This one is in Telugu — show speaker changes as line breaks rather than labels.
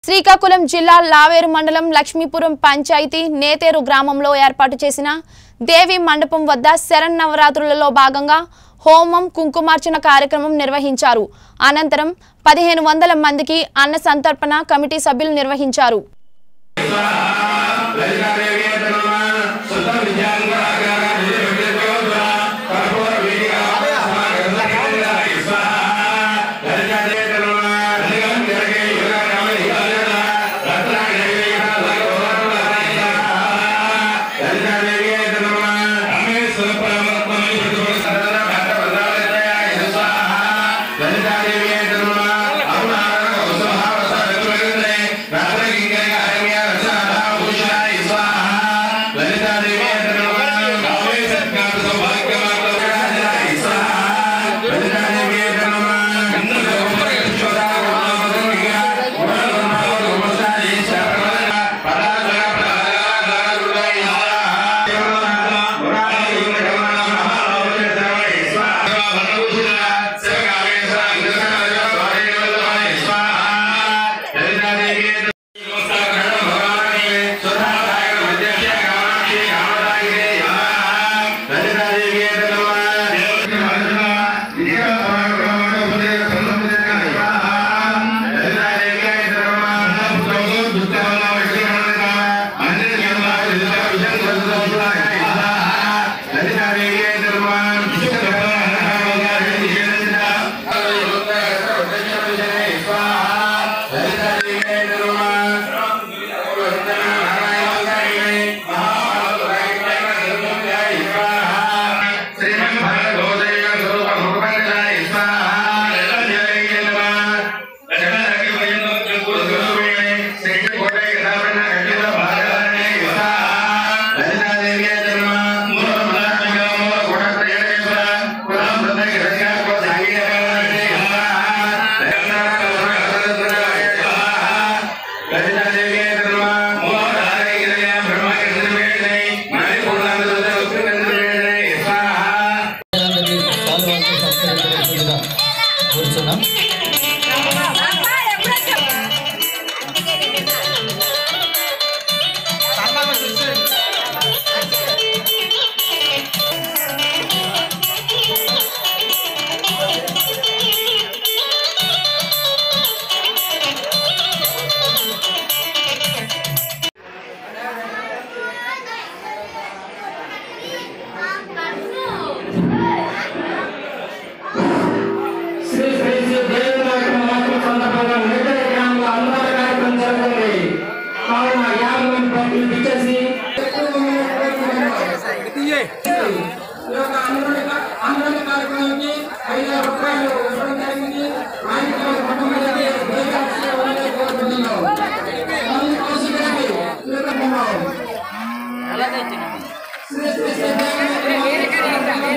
శ్రీకాకుళం జిల్లా లావేరు మండలం లక్ష్మీపురం పంచాయతీ నేతేరు గ్రామంలో ఏర్పాటు చేసిన దేవి మండపం వద్ద శరన్నవరాత్రులలో భాగంగా హోమం కుంకుమార్చన కార్యక్రమం నిర్వహించారు అనంతరం పదిహేను వందల మందికి అన్న సంతర్పణ కమిటీ సభ్యులు నిర్వహించారు
అందరినీ పాల్గొనడం సంస్కరించవలసిందిగా కోరుతున్నాం
శ్రీ శ్రీ శ్రీ దేవనాయక మహోత్సవ సందర్భంగా నిర్దయ గ్రామంలో అన్నదాన కార్యక్రమం జరుగుతుంది కావున యాభై మంది భక్తులు ఇచ్చేసి ఈ యొక్క అన్నదాన అన్నదాన కార్యక్రమానికి ఐదు వేల రూపాయలు ఇవ్వడం జరిగింది ఆయనకి ఒక కుటుంబానికి దేవదాసి ఇవ్వాలని కోరుకుంటున్నాం. మళ్ళీ కౌశికానికి ఈ యొక్క కుటుంబం. శ్రీ శ్రీ శ్రీ దేవనాయక